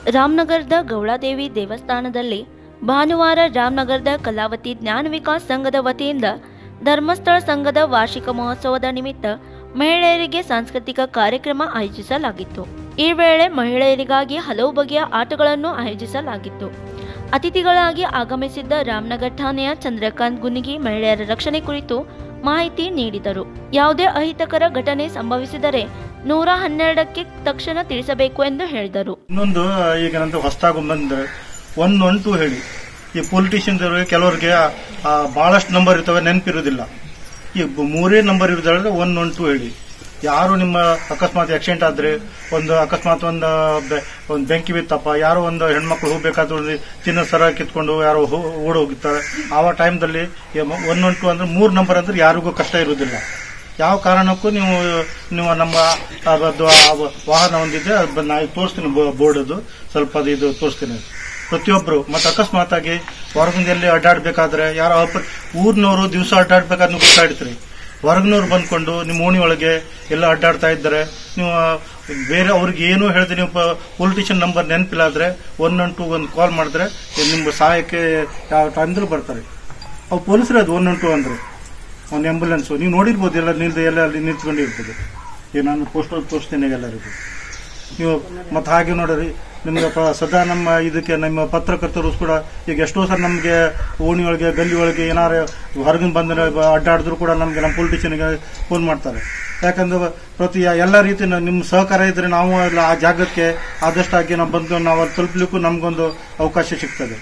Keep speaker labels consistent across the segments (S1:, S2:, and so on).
S1: ರಾಮನಗರದ ಗೌಳಾದೇವಿ ದೇವಸ್ಥಾನದಲ್ಲಿ ಭಾನುವಾರ ರಾಮನಗರದ ಕಲಾವತಿ ಜ್ಞಾನ ವಿಕಾಸ್ ಸಂಘದ ವತಿಯಿಂದ ಧರ್ಮಸ್ಥಳ ಸಂಘದ ವಾರ್ಷಿಕ ಮಹೋತ್ಸವದ ನಿಮಿತ್ತ ಮಹಿಳೆಯರಿಗೆ ಸಾಂಸ್ಕೃತಿಕ ಕಾರ್ಯಕ್ರಮ ಆಯೋಜಿಸಲಾಗಿತ್ತು ಈ ವೇಳೆ ಮಹಿಳೆಯರಿಗಾಗಿ ಹಲವು ಬಗೆಯ ಆಟಗಳನ್ನು ಆಯೋಜಿಸಲಾಗಿತ್ತು ಅತಿಥಿಗಳಾಗಿ ಆಗಮಿಸಿದ್ದ ರಾಮನಗರ ಠಾಣೆಯ ಚಂದ್ರಕಾಂತ್ ಗುನಿಗಿ ಮಹಿಳೆಯರ ರಕ್ಷಣೆ ಕುರಿತು ಮಾಹಿತಿ ನೀಡಿದರು ಯಾವುದೇ ಅಹಿತಕರ ಘಟನೆ ಸಂಭವಿಸಿದರೆ ನೂರ ಹನ್ನೆರಡಕ್ಕೆ ತಕ್ಷಣ ತಿಳಿಸಬೇಕು ಎಂದು ಹೇಳಿದರು
S2: ಇನ್ನೊಂದು ಈಗ ನಂತರ ಹೊಸದಾಗಿ ಬಂದ್ರೆ ಒನ್ ಒನ್ ಟು ಹೇಳಿ ಈ ಪೊಲಿಟಿಷಿಯನ್ಸ್ ಕೆಲವರಿಗೆ ಆ, ಬಹಳಷ್ಟು ನಂಬರ್ ಇರ್ತವೆ ನೆನಪಿರುವುದಿಲ್ಲ ಈ ಬ- ಮೂರೇ ನಂಬರ್ ಇರೋದಾದ್ರೆ ಒನ್ ಒನ್ ಟು ಹೇಳಿ ಯಾರು ನಿಮ್ಮ ಅಕಸ್ಮಾತ್ ಆಕ್ಸಿಡೆಂಟ್ ಆದ್ರೆ ಒಂದು ಅಕಸ್ಮಾತ್ ಒಂದು ಬೆ- ಒಂದು ಬೆಂಕಿ ಬಿತ್ತಪ್ಪ ಯಾರೋ ಒಂದು ಹೆಣ್ಮಕ್ಳು ಹೋಗ್ಬೇಕಾದ್ರೆ ಒಂದು ಚಿನ್ನ ಸರ ಕಿತ್ಕೊಂಡು ಯಾರೋ ಹೋ- ಓಡ್ ಹೋಗಿರ್ತಾರೆ ಆ ಟೈಮ್ದಲ್ಲಿ ಒನ್ ಒನ್ ಟು ಅಂದ್ರೆ ಮೂರು ನಂಬರ್ ಅಂದ್ರೆ ಯಾರಿಗೂ ಕಷ್ಟ ಇರುವುದಿಲ್ಲ ಯಾವ ಕಾರಣಕ್ಕೂ ನೀವು ನೀವು ನಮ್ಮ ಆ ಅದು ಆ ವಾಹನ ಹೊಂದಿದೆ ಅದು ಬಂದು ನಾನು ತೋರಿಸ್ತೀನಿ ಬೋರ್ಡ್ ಅದು ಸ್ವಲ್ಪ ಅದು ಇದು ತೋರಿಸ್ತೀನಿ ಪ್ರತಿಯೊಬ್ಬರು ಮತ್ತೆ ಅಕಸ್ಮಾತ್ ಆಗಿ ಹೊರಗಿಂದ ಎಲ್ಲಿ ಅಡ್ಡಾಡ್ಬೇಕಾದ್ರೆ ಯಾರೋ ಅಪ ಊರಿನವರು ದಿವಸ ಅಡ್ಡಾಡ್ಬೇಕಾದ್ರೆ ಗೊತ್ತಾಡ್ತೀರಿ ಹೊರಗಿನವ್ರು ಬಂದ್ಕೊಂಡು ನಿಮ್ಮ ಓಣಿ ಒಳಗೆ ಎಲ್ಲ ಅಡ್ಡಾಡ್ತಾ ಇದ್ದಾರೆ ನೀವು ಆ, ಬೇರೆ ಅವ್ರಿಗೆ ಏನು ಹೇಳಿದ್ರೆ ನೀವು ಪೊಲಿಟಿಷಿಯನ್ ನಂಬರ್ ನೆನಪಿಲ್ಲ ಆದ್ರೆ ಒನ್ ಒನ್ ಟು ಒಂದು ಕಾಲ್ ಮಾಡಿದ್ರೆ ನಿಮ್ಮ ಸಹಾಯಕ್ಕೆ ಯಾವ ಟೈಮ್ದಲ್ಲಿ ಬರ್ತಾರೆ ಅವು ಪೊಲೀಸರು ಅದು ಒನ್ ಒನ್ ಟು ಅಂದ್ರೆ ಒಂದು ಆಂಬುಲೆನ್ಸ್ ನೀವು ನೋಡಿರ್ಬೋದು ಎಲ್ಲ ನಿಲ್ದು ಎಲ್ಲ ಅಲ್ಲಿ ನಿಂತ್ಕೊಂಡಿರ್ಬೋದು ಈಗ ನಾನು ಪೋಸ್ಟರ್ ತೋರಿಸ್ತೇನೆ ಎಲ್ಲರಿಗೂ ನೀವು ಮತ್ತೆ ಹಾಗೆ ನೋಡ್ರಿ ನಿಮ್ಗೆ ಪ- ಸದಾ ನಮ್ಮ ಇದಕ್ಕೆ ನಮ್ಮ ಪತ್ರಕರ್ತರು ಕೂಡ ಈಗ ಎಷ್ಟೋ ಸಲ ನಮಗೆ ಓಣಿ ಒಳಗೆ ಗಲ್ಲಿ ಒಳಗೆ ಏನಾರು ಹೊರಗಿನ ಬಂದ್ರೆ ಬ- ಅಡ್ಡಾಡಿದ್ರು ಕೂಡ ನಮಗೆ ನಮ್ಮ ಪೊಲಿಟಿಷಿಯನ್ಗೆ ಫೋನ್ ಮಾಡ್ತಾರೆ ಯಾಕಂದ್ರೆ ಪ್ರತಿ ಎಲ್ಲ ರೀತಿ ನ- ನಿಮ್ಮ ಸಹಕಾರ ಇದ್ರೆ ನಾವು ಎಲ್ಲ ಆ ಜಾಗಕ್ಕೆ ಆದಷ್ಟಾಗಿ ನಾವು ಬಂದು ನಾವು ಅಲ್ಲಿ ತಲುಪಲಿಕ್ಕೂ ನಮಗೊಂದು ಅವಕಾಶ ಸಿಗ್ತದೆ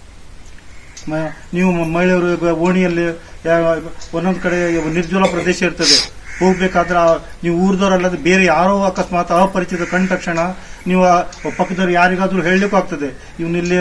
S2: ಮ- ನೀವು ಮ- ಮಹಿಳೆಯರು ಈಗ ಓಣಿಯಲ್ಲಿ ಯಾ- ಒಂದೊಂದು ಕಡೆ ನಿರ್ಜಲ ಪ್ರದೇಶ ಇರ್ತದೆ ಹೋಗ್ಬೇಕಾದ್ರೆ ಆ- ನೀವು ಊರ್ದವ್ರಲ್ಲದೆ ಬೇರೆ ಯಾರೋ ಅಕಸ್ಮಾತ್ ಅಪರಿಚಿತ ಕಂಡ ತಕ್ಷಣ ನೀವು ಆ ಪಕ್ಕದವ್ರು ಯಾರಿಗಾದ್ರೂ ಹೇಳಲಿಕ್ಕೂ ಆಗ್ತದೆ ಇವನಿಲ್ಲಿ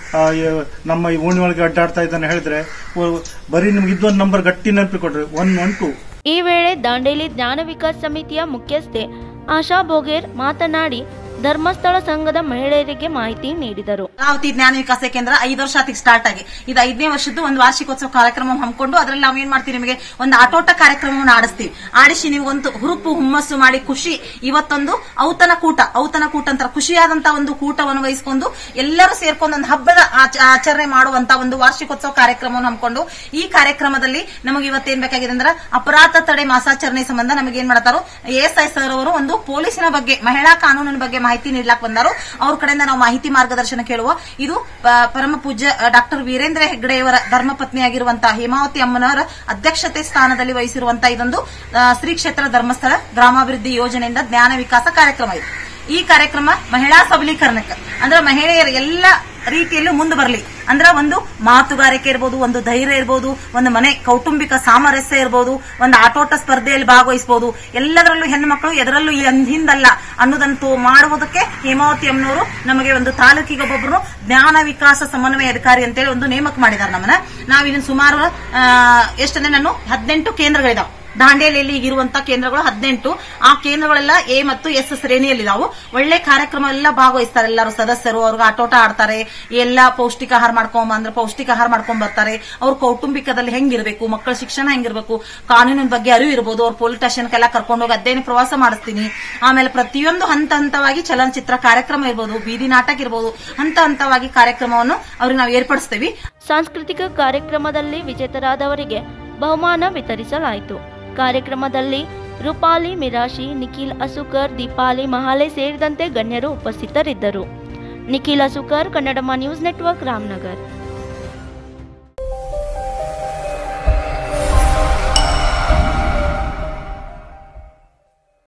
S2: ನಮ್ಮ ಈ ಓಣಿ ಒಳಗೆ ಅಡ್ಡಾಡ್ತಾ ಇದ್ದಾನೆ ಹೇಳಿದ್ರೆ ಒ- ಬರೀ ನಿಮ್ಗೆ ಇದೊಂದು ನಂಬರ್ ಗಟ್ಟಿ ನೆನಪಿಕೊಡ್ರಿ ಒನ್ ಒನ್ ಟು
S1: ಈ ವೇಳೆ ದಾಂಡೇಲಿ ಜ್ಞಾನ ವಿಕಾಸ್ ಸಮಿತಿಯ ಮುಖ್ಯಸ್ಥೆ ಆಶಾ ಬೋಗೇರ್ ಮಾತನಾಡಿ ಧರ್ಮಸ್ಥಳ ಸಂಘದ ಮಹಿಳೆಯರಿಗೆ ಮಾಹಿತಿ ನೀಡಿದರು
S3: ಅಮರಾವತಿ ಜ್ಞಾನ ವಿಕಾಸ ಕೇಂದ್ರ ಐದು ವರ್ಷ ಆತಿಗೆ ಸ್ಟಾರ್ಟ್ ಆಗಿ ಇದು ಐದನೇ ವರ್ಷದ್ದು ಒಂದು ವಾರ್ಷಿಕೋತ್ಸವ ಕಾರ್ಯಕ್ರಮ ಹಮ್ಮಿಕೊಂಡು ಅದರಲ್ಲಿ ನಾವು ಏನ್ ಮಾಡ್ತೀವಿ ನಿಮಗೆ ಒಂದು ಆಟೋಟ ಕಾರ್ಯಕ್ರಮವನ್ನು ಆಡಿಸ್ತೀವಿ ಆಡಿಸಿ ನೀವು ಒಂದು ಹುರುಪು ಹುಮ್ಮಸ್ಸು ಮಾಡಿ ಖುಷಿ ಇವತ್ತೊಂದು ಔತಣ ಕೂಟ ಔತಣ ಕೂಟ ಅಂತಾರೆ ಖುಷಿಯಾದಂತ ಒಂದು ಕೂಟವನ್ನು ವಹಿಸಿಕೊಂಡು ಎಲ್ಲರೂ ಸೇರ್ಕೊಂಡು ಒಂದು ಹಬ್ಬದ ಆಚ- ಆಚರಣೆ ಮಾಡುವಂತ ಒಂದು ವಾರ್ಷಿಕೋತ್ಸವ ಕಾರ್ಯಕ್ರಮವನ್ನು ಹಮ್ಮಿಕೊಂಡು ಈ ಕಾರ್ಯಕ್ರಮದಲ್ಲಿ ನಮಗೆ ಇವತ್ತೇನ್ ಬೇಕಾಗಿದೆ ಅಂದ್ರೆ ಅಪರಾಧ ತಡೆ ಮಾಸಾಚರಣೆ ಸಂಬಂಧ ನಮಗೆ ಏನ್ ಮಾಡ್ತಾರೋ ಎಸ್ ಐ ಸರ್ ಅವರು ಒಂದು ಪೊಲೀಸಿನ ಬಗ್ಗೆ ಮಹಿಳಾ ಕಾನೂನಿನ ಬಗ್ಗೆ ಮಾಹಿತಿ ನೀಡ್ಲಾಕ್ ಬಂದಾರು ಅವ್ರ ಕಡೆಯಿಂದ ನಾವು ಮಾಹಿತಿ ಮಾರ್ಗದರ್ಶನ ಕೇಳುವ ಇದು ಆ, ಪರಮ ಪೂಜ್ಯ ಡಾಕ್ಟರ್ ವೀರೇಂದ್ರ ಹೆಗ್ಗಡೆಯವರ ಧರ್ಮಪತ್ನಿಯಾಗಿರುವಂತಹ ಹೇಮಾವತಿ ಅಮ್ಮನವರ ಅಧ್ಯಕ್ಷತೆ ಸ್ಥಾನದಲ್ಲಿ ವಹಿಸಿರುವಂತಹ ಇದೊಂದು ಆ, ಶ್ರೀ ಕ್ಷೇತ್ರ ಧರ್ಮಸ್ಥಳ ಗ್ರಾಮಾಭಿವೃದ್ಧಿ ಯೋಜನೆಯಿಂದ ಜ್ಞಾನ ವಿಕಾಸ ಕಾರ್ಯಕ್ರಮ ಇದು ಈ ಕಾರ್ಯಕ್ರಮ ಮಹಿಳಾ ಸಬಲೀಕರಣಕ್ಕೆ ಅಂದ್ರೆ ಮಹಿಳೆಯರು ಎಲ್ಲ ರೀತಿಯಲ್ಲೂ ಮುಂದೆ ಬರಲಿ ಅಂದ್ರೆ ಒಂದು ಮಾತುಗಾರಿಕೆ ಇರ್ಬೋದು ಒಂದು ಧೈರ್ಯ ಇರ್ಬೋದು ಒಂದು ಮನೆ ಕೌಟುಂಬಿಕ ಸಾಮರಸ್ಯ ಇರ್ಬೋದು ಒಂದು ಆಟೋಟ ಸ್ಪರ್ಧೆಯಲ್ಲಿ ಭಾಗವಹಿಸಬಹುದು ಎಲ್ಲದರಲ್ಲೂ ಹೆಣ್ಣುಮಕ್ಕಳು ಎದರಲ್ಲೂ ಹಿಂದಲ್ಲ ಅನ್ನೋದಂತೂ ಮಾಡುವುದಕ್ಕೆ ಹೇಮಾವತಿ ಅಮ್ಮನವರು ನಮಗೆ ಒಂದು ತಾಲೂಕಿಗೆ ಒಬ್ಬೊಬ್ಬರು ಜ್ಞಾನ ವಿಕಾಸ ಸಮನ್ವಯ ಅಧಿಕಾರಿ ಅಂತೇಳಿ ಒಂದು ನೇಮಕ ಮಾಡಿದ್ದಾರೆ ನಮ್ಮನ್ನ ನಾವಿನ್ನು ಸುಮಾರು ಆ, ಎಷ್ಟಂದ್ರೆ ನಾನು ಹದಿನೆಂಟು ಕೇಂದ್ರಗಳಿದಾವೆ ದಾಂಡೇಲಿಯಲ್ಲಿ ಈಗಿರುವಂತಹ ಕೇಂದ್ರಗಳು ಹದಿನೆಂಟು ಆ ಕೇಂದ್ರಗಳೆಲ್ಲ ಎ ಮತ್ತು ಎಸ್ ಶ್ರೇಣಿಯಲ್ಲಿದಾವು ಒಳ್ಳೆ ಕಾರ್ಯಕ್ರಮ ಎಲ್ಲ ಭಾಗವಹಿಸ್ತಾರೆ ಎಲ್ಲರೂ ಸದಸ್ಯರು ಅವ್ರಿಗೆ ಆಟೋಟ ಆಡ್ತಾರೆ ಎಲ್ಲ ಪೌಷ್ಟಿಕ ಆಹಾರ ಮಾಡ್ಕೊಂಡ್ ಅಂದ್ರೆ ಪೌಷ್ಟಿಕ ಆಹಾರ ಮಾಡ್ಕೊಂಡ್ ಬರ್ತಾರೆ ಅವ್ರ ಕೌಟುಂಬಿಕದಲ್ಲಿ ಹೆಂಗಿರ್ಬೇಕು ಮಕ್ಕಳ ಶಿಕ್ಷಣ ಹೆಂಗಿರ್ಬೇಕು ಕಾನೂನಿನ ಬಗ್ಗೆ ಅರಿವು ಇರ್ಬೋದು ಅವ್ರ ಪೊಲೀಸ್ ಸ್ಟೇಷನ್ಗೆಲ್ಲ ಕರ್ಕೊಂಡು ಹೋಗಿ ಅಧ್ಯಯನ ಪ್ರವಾಸ ಮಾಡಿಸ್ತೀನಿ ಆಮೇಲೆ ಪ್ರತಿಯೊಂದು ಹಂತ ಹಂತವಾಗಿ ಚಲನಚಿತ್ರ ಕಾರ್ಯಕ್ರಮ ಇರ್ಬೋದು ಬೀದಿ ನಾಟಕ ಇರ್ಬೋದು ಹಂತ ಹಂತವಾಗಿ ಕಾರ್ಯಕ್ರಮವನ್ನು ಅವ್ರಿಗೆ ನಾವು ಏರ್ಪಡಿಸ್ತೀವಿ
S1: ಸಾಂಸ್ಕೃತಿಕ ಕಾರ್ಯಕ್ರಮದಲ್ಲಿ ವಿಜೇತರಾದವರಿಗೆ ಬಹುಮಾನ ವಿತರಿಸಲಾಯಿತು ಕಾರ್ಯಕ್ರಮದಲ್ಲಿ ರೂಪಾಲಿ ಮಿರಾಶಿ ನಿಖಿಲ್ ಅಸುಕರ್ ದೀಪಾಲಿ ಮಹಾಲೆ ಸೇರಿದಂತೆ ಗಣ್ಯರು ಉಪಸ್ಥಿತರಿದ್ದರು ನಿಖಿಲ್ ಅಸುಕರ್ ಕನ್ನಡಮ ನ್ಯೂಸ್ ನೆಟ್ವರ್ಕ್ ರಾಮನಗರ್